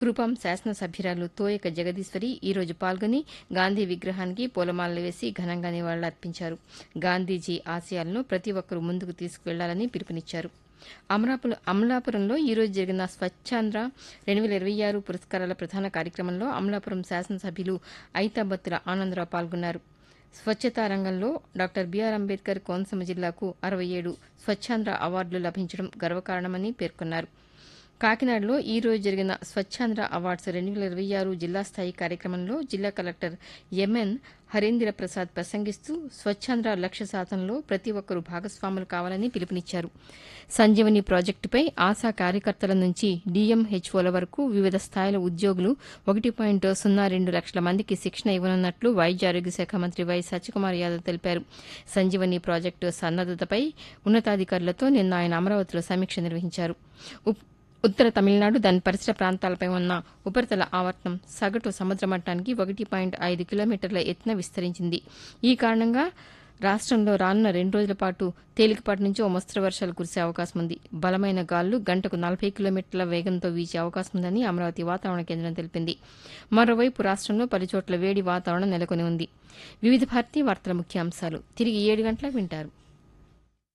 కురుపాం శాసనసభ్యురాలు తోయక జగదీశ్వరి ఈరోజు పాల్గొని గాంధీ విగ్రహానికి పూలమాలలు వేసి ఘనంగా నివాళులర్పించారు గాంధీజీ ఆశయాలను ప్రతి ఒక్కరూ ముందుకు తీసుకువెళ్లాలని పిలుపునిచ్చారు అమలాపురం అమలాపురంలో ఈరోజు జరిగిన స్వచ్ఛాంధ్ర రెండు వేల ఇరవై ఆరు పురస్కారాల ప్రధాన కార్యక్రమంలో అమలాపురం శాసనసభ్యులు ఐతాబత్తుల ఆనందరావు పాల్గొన్నారు స్వచ్ఛతా రంగంలో డాక్టర్ బీఆర్ అంబేద్కర్ కోనసీమ జిల్లాకు అరవై ఏడు స్వచ్ఛాంధ్ర అవార్డులు లభించడం గర్వకారణమని పేర్కొన్నారు కాకినాడలో ఈ రోజు జరిగిన స్వచ్ఛాంధ్ర అవార్డ్స్ రెండు వేల ఇరవై ఆరు జిల్లా స్థాయి కార్యక్రమంలో జిల్లా కలెక్టర్ ఎంఎన్ హరేంద్ర ప్రసాద్ ప్రసంగిస్తూ స్వచ్ఛాంధ్ర లక్ష్య సాధనలో ప్రతి ఒక్కరూ భాగస్వాములు కావాలని పిలుపునిచ్చారు సంజీవని ప్రాజెక్టుపై ఆశా కార్యకర్తల నుంచి డీఎంహెచ్ఓల వరకు వివిధ స్థాయిల ఉద్యోగులు ఒకటి పాయింట్ సున్నా రెండు లక్షల మందికి శిక్షణ ఇవ్వనున్నట్లు వైద్య ఆరోగ్య శాఖ మంత్రి వై సత్యకుమార్ యాదవ్ తెలిపారు సంజీవని ప్రాజెక్టు సన్నద్దతపై ఉన్నతాధికారులతో నిన్న ఆయన అమరావతిలో సమీక్ష నిర్వహించారు ఉప్- ఉత్తర తమిళనాడు దాని పరిసర ప్రాంతాలపై ఉన్న ఉపరితల ఆవర్తనం సగటు సముద్ర మట్టానికి ఒకటి పాయింట్ ఐదు కిలోమీటర్ల ఎత్తున విస్తరించింది ఈ కారణంగా రాష్టంలో రానున్న రెండు రోజుల పాటు తేలికపాటి నుంచి ఓ మోస్తరు వర్షాలు కురిసే అవకాశం ఉంది బలమైన గాలులు గంటకు నలభై కిలోమీటర్ల వేగంతో వీచే అవకాశం ఉందని అమరావతి వాతావరణ కేంద్రం తెలిపింది మరోవైపు రాష్టంలో పలుచోట్ల వేడి వాతావరణం నెలకొని ఉంది వివిధ భారతీయ వార్తల ముఖ్యాంశాలు తిరిగి ఏడు గంటలకు వింటారు